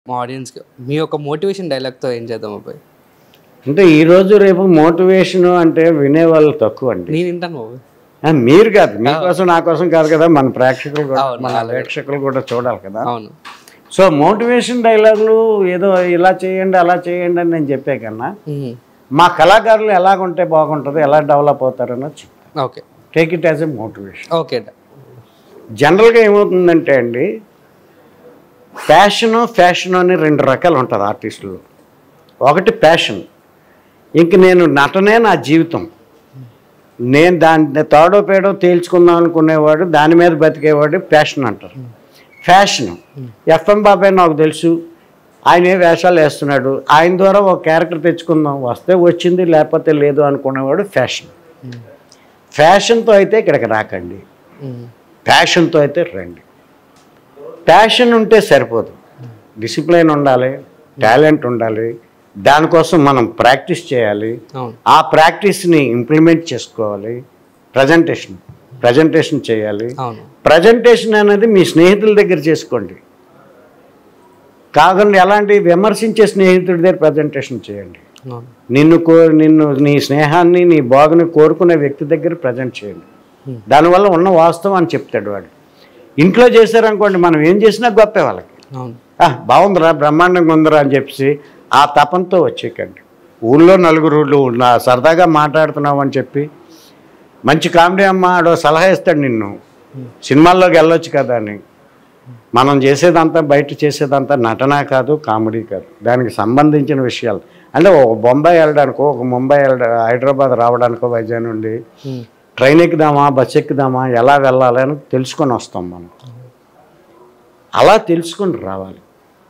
మా ఆడియన్స్కి మీ యొక్క మోటివేషన్ డైలాగ్తో ఏం చేద్దాం అబ్బాయి అంటే ఈ రోజు రేపు మోటివేషన్ అంటే వినేవాళ్ళు తక్కువ అండి నేను వింటాను బాబాయ్ ఆ, మీరు కాదు మీకోసం నా కోసం కాదు కదా మన ప్రేక్షకులు కూడా అవును, మన ప్రేక్షకులు కూడా చూడాలి కదా అవును సో మోటివేషన్ డైలాగులు ఏదో ఇలా చేయండి అలా చేయండి అని నేను చెప్పే కన్నా మ్మ్. మా కళాకారులు ఎలాగుంటే బాగుంటుంది ఎలా డెవలప్ అవుతారనో చెప్తాను okay take it as a motivation okay జనరల్గా ఏమవుతుందంటే అండి ప్యాషను ఫ్యాషన్ అని రెండు రకాలు ఉంటుంది ఆర్టిస్టులు ఒకటి ప్యాషన్ ఇంక నేను నటనే నా జీవితం నేను దాన్ని తాడో పేడో తేల్చుకుందాం అనుకునేవాడు దాని మీద బతికేవాడు ప్యాషన్ అంటారు ఫ్యాషన్ ఎఫ్ఎం బాబాయ్ నాకు తెలుసు ఆయన ఏ వేషాలు వేస్తున్నాడు ఆయన ద్వారా ఒక క్యారెక్టర్ తెచ్చుకుందాం వస్తే వచ్చింది లేకపోతే లేదు అనుకునేవాడు ఫ్యాషన్ ఫ్యాషన్తో అయితే ఇక్కడికి రాకండి మ్మ్. ప్యాషన్తో అయితే రండి ప్యాషన్ ఉంటే సరిపోదు డిసిప్లైన్ ఉండాలి టాలెంట్ ఉండాలి దానికోసం మనం ప్రాక్టీస్ చేయాలి అవును ఆ ప్రాక్టీస్ని ఇంప్లిమెంట్ చేసుకోవాలి ప్రజెంటేషన్ ప్రజెంటేషన్ చేయాలి అవును ప్రజెంటేషన్ అనేది మీ స్నేహితుల దగ్గర చేసుకోండి కాకుండా ఎలాంటి విమర్శించే స్నేహితుడి దగ్గర ప్రజెంటేషన్ చేయండి అవును నిన్ను కో నిన్ను నీ స్నేహాన్ని నీ బాగుని కోరుకునే వ్యక్తి దగ్గర ప్రజెంట్ చేయండి దానివల్ల ఉన్న వాస్తవం అని చెప్తాడు వాడు ఇంట్లో చేశారనుకోండి మనం ఏం చేసినా గొప్పే వాళ్ళకి అవును "ఆ, బాగుందిరా బ్రహ్మాండంగా ఉందిరా అని చెప్పి ఆ తపంతో వచ్చేకండి ఊళ్ళో నలుగురు నా సరదాగా మాట్లాడుతున్నావు అని చెప్పి మంచి కామెడీ అమ్మ ఆడో సలహా ఇస్తాడు నిన్ను సినిమాల్లోకి వెళ్ళొచ్చు కదా అని మనం చేసేదంతా బయట చేసేదంతా నటన కాదు కామెడీ కాదు దానికి సంబంధించిన విషయాలు అంటే ఒక బొంబాయి వెళ్ళడానికో ఒక ముంబై వెళ్ళ హైదరాబాద్ రావడానికో వైజాగ్ నుండి మ్మ్. ట్రైన్ ఎక్కుదామా బస్ ఎక్కుదామా ఎలా వెళ్ళాలి అని తెలుసుకొని వస్తాం మనం అలా తెలుసుకొని రావాలి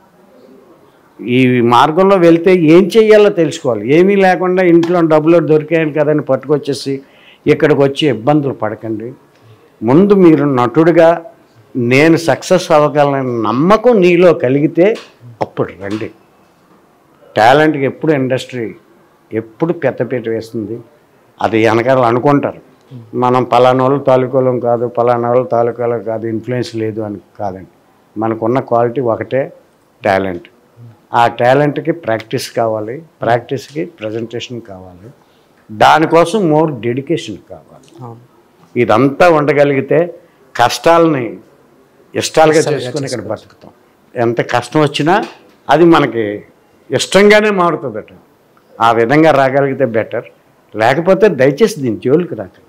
ఈ మార్గంలో వెళ్తే ఏం చెయ్యాలో తెలుసుకోవాలి ఏమీ లేకుండా ఇంట్లో డబ్బులు దొరికాయని కదని పట్టుకొచ్చేసి ఇక్కడికి వచ్చి ఇబ్బందులు పడకండి ముందు మీరు నటుడిగా నేను సక్సెస్ అవ్వగలనని నమ్మకం నీలో కలిగితే అప్పుడు రండి టాలెంట్కి ఎప్పుడు ఇండస్ట్రీ ఎప్పుడు పెద్దపీట వేస్తుంది అది వెనకాల అనుకుంటారు మనం పలానా వాళ్ళు తాలూకాలం కాదు పలానా వాళ్ళు తాలూకాలో కాదు ఇన్ఫ్లుయెన్స్ లేదు అని కాదండి మనకున్న క్వాలిటీ ఒకటే టాలెంట్ ఆ టాలెంట్కి ప్రాక్టీస్ కావాలి ప్రాక్టీస్కి ప్రజెంటేషన్ కావాలి దానికోసం మోర్ డెడికేషన్ కావాలి అవును ఇదంతా ఉండగలిగితే కష్టాలని ఇష్టాలుగా చేసుకుని ఇక్కడ బతుకుతాం ఎంత కష్టం వచ్చినా అది మనకి ఇష్టంగానే మారుతుందట ఆ విధంగా రాగలిగితే బెటర్ లేకపోతే దయచేసి దీని జోలికి రాకండి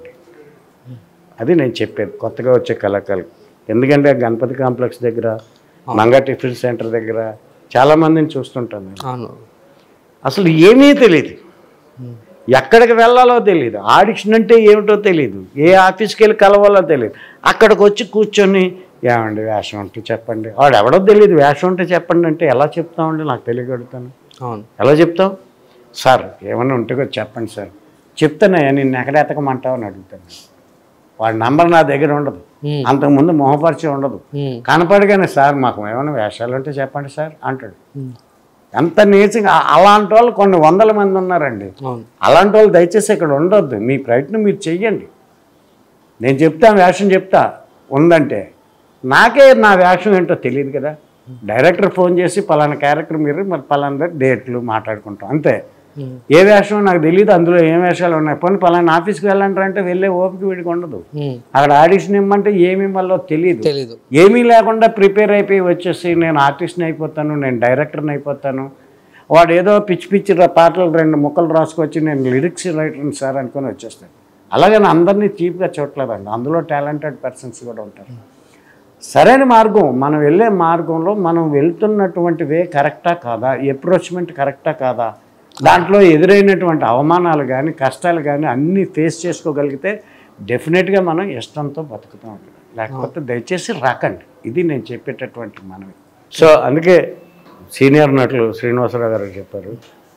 అది నేను చెప్పేది కొత్తగా వచ్చే కళాకారులు ఎందుకంటే గణపతి కాంప్లెక్స్ దగ్గర మంగా టిఫిన్ సెంటర్ దగ్గర చాలామందిని చూస్తుంటాను నేను అవును అసలు ఏమీ తెలియదు ఎక్కడికి వెళ్ళాలో తెలియదు ఆడిషన్ అంటే ఏమిటో తెలియదు ఏ ఆఫీస్కి వెళ్ళి కలవాలో తెలియదు అక్కడికి వచ్చి కూర్చొని ఏమండి వేషం ఉంటే చెప్పండి వాడు ఎవడో తెలియదు వేషం ఉంటే చెప్పండి అంటే ఎలా చెప్తామండి నాకు తెలియగలుగుతాను అవును ఎలా చెప్తావు సార్ ఏమన్నా ఉంటే కూడా చెప్పండి సార్ చెప్తానయ్యా నిన్ను ఎక్కడ ఎతకమంటావు అని అడుగుతాను వాడి నంబర్ నా దగ్గర ఉండదు మ్మ్. అంతకుముందు మొహపరిచయం ఉండదు మ్మ్. కనపడగానే సార్ మాకు ఏమైనా వేషాలు ఉంటే చెప్పండి సార్ అంటాడు మ్మ్. ఎంత నీచంగా అలాంటి వాళ్ళు కొన్ని వందల మంది ఉన్నారండి అవును అలాంటి వాళ్ళు దయచేసి ఇక్కడ ఉండొద్దు మీ ప్రయత్నం మీరు చెయ్యండి నేను చెప్తా వేషం చెప్తా ఉందంటే నాకే నా వేషం ఏంటో తెలియదు కదా డైరెక్టర్ ఫోన్ చేసి పలానా క్యారెక్టర్ మీరు మరి పలానా డేట్లు మాట్లాడుకుంటాం అంతే మ్మ్. ఏ వేషం నాకు తెలియదు అందులో ఏం వేషాలు ఉన్నాయి పోనీ పలానా ఆఫీస్కి వెళ్ళంటారంటే వెళ్ళే ఓపిక వీడికి ఉండదు మ్మ్. అక్కడ ఆడిషన్ ఇమ్మంటే ఏమి ఇవ్వాలో తెలియదు తెలీదు ఏమీ లేకుండా ప్రిపేర్ అయిపోయి వచ్చేసి నేను ఆర్టిస్ట్ని అయిపోతాను నేను డైరెక్టర్ని అయిపోతాను వాడు ఏదో పిచ్చి పిచ్చి రా- పాటలు రెండు ముక్కలు రాసుకొచ్చి నేను లిరిక్స్ రైటర్ని సార్ అనుకొని వచ్చేస్తాను అలాగే నేను అందరినీ చీప్గా చూడలేదండి అందులో టాలెంటెడ్ పర్సన్స్ కూడా ఉంటారు సరైన మార్గం మనం వెళ్ళే మార్గంలో మనం వెళ్తున్నటువంటి వే కరెక్టా కాదా అప్రోచ్మెంట్ కరెక్టా కాదా దాంట్లో ఎదురైనటువంటి అవమానాలు కానీ కష్టాలు కానీ అన్నీ ఫేస్ చేసుకోగలిగితే డెఫినెట్గా మనం ఇష్టంతో బతుకుతాం లేకపోతే దయచేసి రాకండి ఇది నేను చెప్పేటటువంటి మనవి సో అందుకే సీనియర్ నటులు శ్రీనివాసరావు గారు చెప్పారు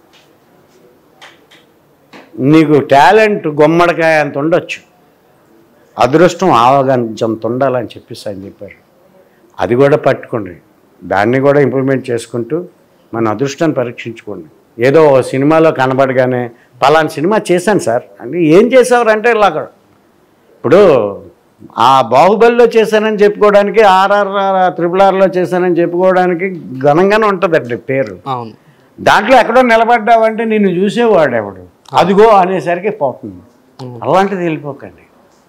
నీకు టాలెంట్ గుమ్మడికాయ అంత ఉండొచ్చు అదృష్టం ఆవగంజంత ఉండాలని చెప్పేసి ఆయన చెప్పారు అది కూడా పట్టుకోండి దాన్ని కూడా ఇంప్లిమెంట్ చేసుకుంటూ మన అదృష్టాన్ని పరీక్షించుకోండి ఏదో ఓ సినిమాలో కనబడగానే పలానా సినిమా చేశాను సార్ అంటే ఏం చేసావు అంటే ఇలాగ ఇప్పుడు ఆ బాహుబలిలో చేశానని చెప్పుకోవడానికి ఆర్ఆర్ త్రిపుల్ ఆర్లో చేశానని చెప్పుకోవడానికి ఘనంగానే ఉంటుందండి పేరు అవును దాంట్లో ఎక్కడో నిలబడ్డావంటే నిన్ను చూసేవాడు ఎవడు అదిగో అనేసరికి పోతుంది అవును. అలాంటిది వెళ్ళిపోకండి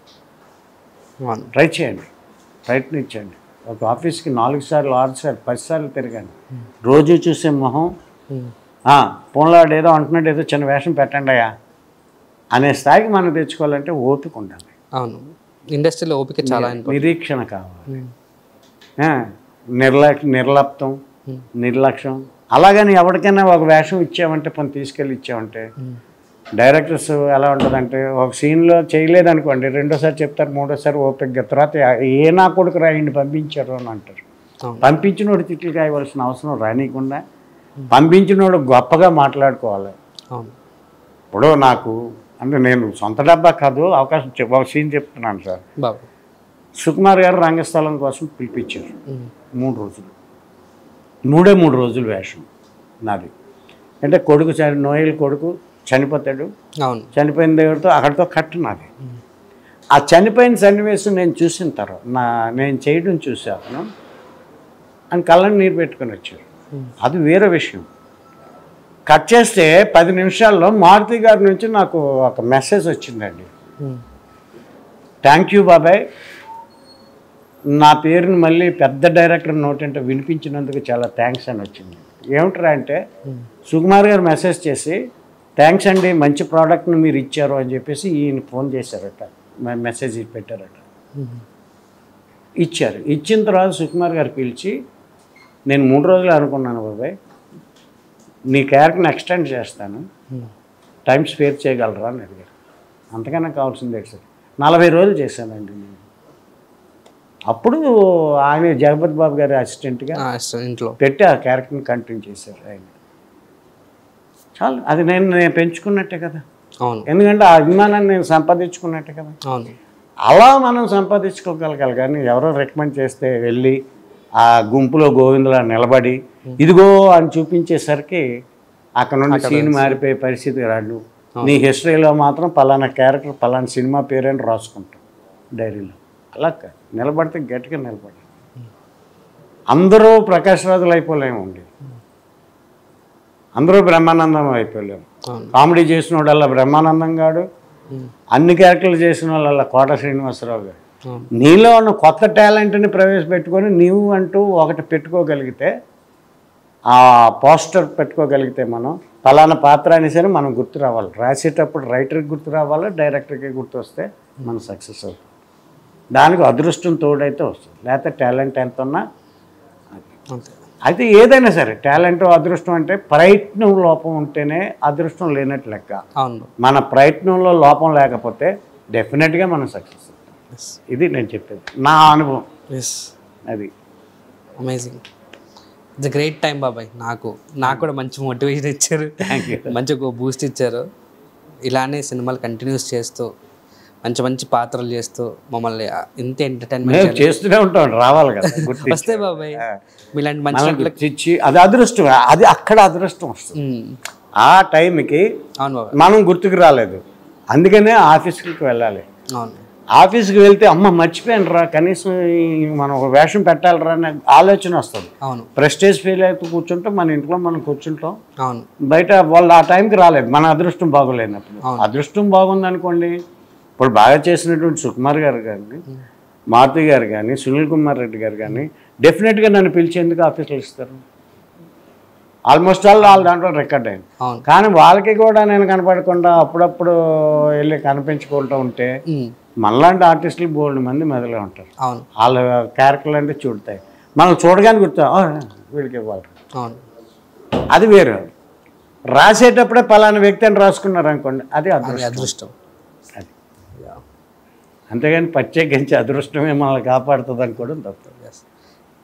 అవును ట్రై చేయండి ప్రయత్నించండి ఒక ఆఫీస్కి నాలుగు సార్లు ఆరు సార్లు పది సార్లు తిరగండి రోజు చూసే మొహం ఉమ్. పోన్లాడు ఏదో అంటున్నట్టు ఏదో చిన్న వేషం పెట్టండి అయ్యా అనే స్థాయికి మనం తెచ్చుకోవాలంటే ఓపిక ఉండాలి అవును ఇండస్ట్రీలో ఓపిక చాలా ఇంపార్టెంట్ నిరీక్షణ కావాలి ఆ, నిర్లక్ష నిర్లప్తం నిర్లక్ష్యం అలాగని ఎవరికైనా ఒక వేషం ఇచ్చామంటే పని తీసుకెళ్ళి ఇచ్చామంటే డైరెక్టర్స్ ఎలా ఉంటుందంటే ఒక సీన్లో చేయలేదు అనుకోండి రెండోసారి చెప్తారు మూడోసారి ఓపిక తర్వాత ఏ నా కొడుకు రాయండి పంపించారు అని అంటారు అవును పంపించినోడు తిట్లు కాయవలసిన అవసరం రానియకుండా పంపించినోడు గొప్పగా మాట్లాడుకోవాలి అవును ఇప్పుడు నాకు అంటే నేను సొంత డబ్బా కాదు అవకాశం చెప్ ఒక సీన్ చెప్తున్నాను సార్ బాబు సుకుమార్ గారు రంగస్థలం కోసం పిలిపించారు ఉమ్. మూడు రోజులు మూడే మూడు రోజులు వేషం నాది అంటే కొడుకు చని నోయల్ కొడుకు చనిపోతాడు అవును చనిపోయిన దగ్గరతో అక్కడితో కట్టు నాది ఆ చనిపోయిన సన్నివేశం నేను చూసిన తర్వాత నా నేను చేయడం చూశాను అని కళ్ళని నీరు పెట్టుకొని వచ్చారు అది వేరే విషయం కట్ చేస్తే పది నిమిషాల్లో మారుతి గారి నుంచి నాకు ఒక మెసేజ్ వచ్చిందండి ఉమ్. థ్యాంక్ యూ బాబాయ్ నా పేరుని మళ్ళీ పెద్ద డైరెక్టర్ నోటంటే వినిపించినందుకు చాలా థ్యాంక్స్ అని వచ్చింది ఏమిట్రా అంటే సుకుమార్ గారు మెసేజ్ చేసి థ్యాంక్స్ అండి మంచి ప్రోడక్ట్ని మీరు ఇచ్చారు అని చెప్పేసి ఈయన ఫోన్ చేశారట మ- మెసేజ్ పెట్టారట ఉమ్. ఇచ్చారు ఇచ్చిన తర్వాత సుకుమార్ గారు పిలిచి నేను మూడు రోజులు అనుకున్నాను బాబాయ్ నీ క్యారెక్టర్ని ఎక్స్టెండ్ చేస్తాను ఉమ్. టైం స్పేర్ చేయగలరా అని అడిగారు అంతకన్నా కావాల్సిందే సార్ నలభై రోజులు చేశానండి నేను అప్పుడు ఆయన జగపతి బాబు గారి అసిస్టెంట్గా ఆ, ఇష్టం ఇంట్లో పెట్టి ఆ క్యారెక్టర్ని కంటిన్యూ చేశారు ఆయన చాలు అది నేను నేను పెంచుకున్నట్టే కదా అవును ఎందుకంటే ఆ అభిమానాన్ని నేను సంపాదించుకున్నట్టే కదా అవును అలా మనం సంపాదించుకోగలగాలి కానీ ఎవరో రికమెండ్ చేస్తే వెళ్ళి ఆ గుంపులో గోవిందులా నిలబడి ఇదిగో అని చూపించేసరికి అక్కడ నుండి సీన్ మారిపోయే పరిస్థితి రాడు నీ హిస్టరీలో మాత్రం పలానా క్యారెక్టర్ పలానా సినిమా పేరని రాసుకుంటాం డైరీలో అలా కాదు నిలబడితే గట్టిగా నిలబడి అందరూ ప్రకాశ్ రాజులు అయిపోలేమండి అందరూ బ్రహ్మానందం అయిపోలేము అవును కామెడీ చేసిన వాడల్లా బ్రహ్మానందం గాడు ఉమ్. అన్ని క్యారెక్టర్లు చేసిన వాళ్ళ కోట శ్రీనివాసరావు గారు అవును నీలో ఉన్న కొత్త టాలెంట్ని ప్రవేశపెట్టుకొని నీవు అంటూ ఒకటి పెట్టుకోగలిగితే ఆ పోస్టర్ పెట్టుకోగలిగితే మనం ఫలానా పాత్ర అని సరే మనం గుర్తు రావాలి రాసేటప్పుడు రైటర్కి గుర్తు రావాలి డైరెక్టర్కి గుర్తు వస్తే మనం సక్సెస్ అవుతాం దానికి అదృష్టం తోడైతే వస్తుంది లేకపోతే టాలెంట్ ఎంత ఉన్నా అంతే అయితే ఏదైనా సరే టాలెంట్ అదృష్టం అంటే ప్రయత్నం లోపం ఉంటేనే అదృష్టం లేనట్టు లెక్క అవును మన ప్రయత్నంలో లోపం లేకపోతే డెఫినెట్గా మనం సక్సెస్ అవుతాం ఎస్ ఇది నేను చెప్పేది నా అనుభవం ఎస్ అది అమేజింగ్ ఇట్స్ గ్రేట్ టైం బాబాయ్ నాకు నాకు కూడా మంచి మోటివేషన్ ఇచ్చారు థ్యాంక్ యూ మంచి ఒక బూస్ట్ ఇచ్చారు ఇలానే సినిమాలు కంటిన్యూస్ చేస్తూ మంచి మంచి పాత్రలు చేస్తూ మమ్మల్ని ఇంత ఎంటర్టైన్మెంట్ మేము చేస్తూనే ఉంటాం రావాలి కదా గుర్తించి. వస్తే బాబాయ్ మీలాంటి మంచి మనం నటులకు- గుర్తించి అది అదృష్టం అది అక్కడ అదృష్టం వస్తుంది ఉమ్. ఆ టైంకి అవును బాబాయ్ మనం గుర్తుకు రాలేదు అందుకనే ఆఫీస్కి వెళ్ళాలి అవును ఆఫీస్కి వెళ్తే అమ్మ మర్చిపోయాను రా కనీసం ఈ మనం ఒక వేషం పెట్టాలిరా అనే ఆలోచన వస్తుంది అవును ప్రెస్టేజ్ ఫీల్ అవుతూ కూర్చుంటాం మన ఇంట్లో మనం కూర్చుంటాం అవును బయట వాళ్ళు ఆ టైంకి రాలేదు మన అదృష్టం బాగోలేనప్పుడు అవును. అదృష్టం బాగుంది అనుకోండి ఇప్పుడు బాగా చేసినటువంటి సుకుమార్ గారు కానీ మారుతి గారు కానీ సునీల్ కుమార్ రెడ్డి గారు కానీ డెఫినెట్గా నన్ను పిలిచేందుకు ఆఫీసులు ఇస్తారు ఆల్మోస్ట్ ఆల్ వాళ్ళ దాంట్లో రికార్డ్ అయింది అవును కానీ వాళ్ళకి కూడా నేను కనపడకుండా అప్పుడప్పుడు వెళ్ళి కనిపించుకుంటూ ఉంటే ఉమ్. మనలాంటి ఆర్టిస్టులు బోల్డ్ మంది మొదలే ఉంటారు అవును వాళ్ళ క్యారెక్టర్లు అంటే చూడతాయి మనం చూడగానే గుర్తు "ఆ, వీడికి ఇవ్వాలి అవును అది వేరు రాసేటప్పుడే పలానా వ్యక్తి అని రాసుకున్నారు అనుకోండి అది అది అదృష్టం అదృష్టం అది అంతేగాని ప్రత్యేకించి అదృష్టమే మనల్ని కాపాడుతుంది అనుకోవడం తప్పు ఎస్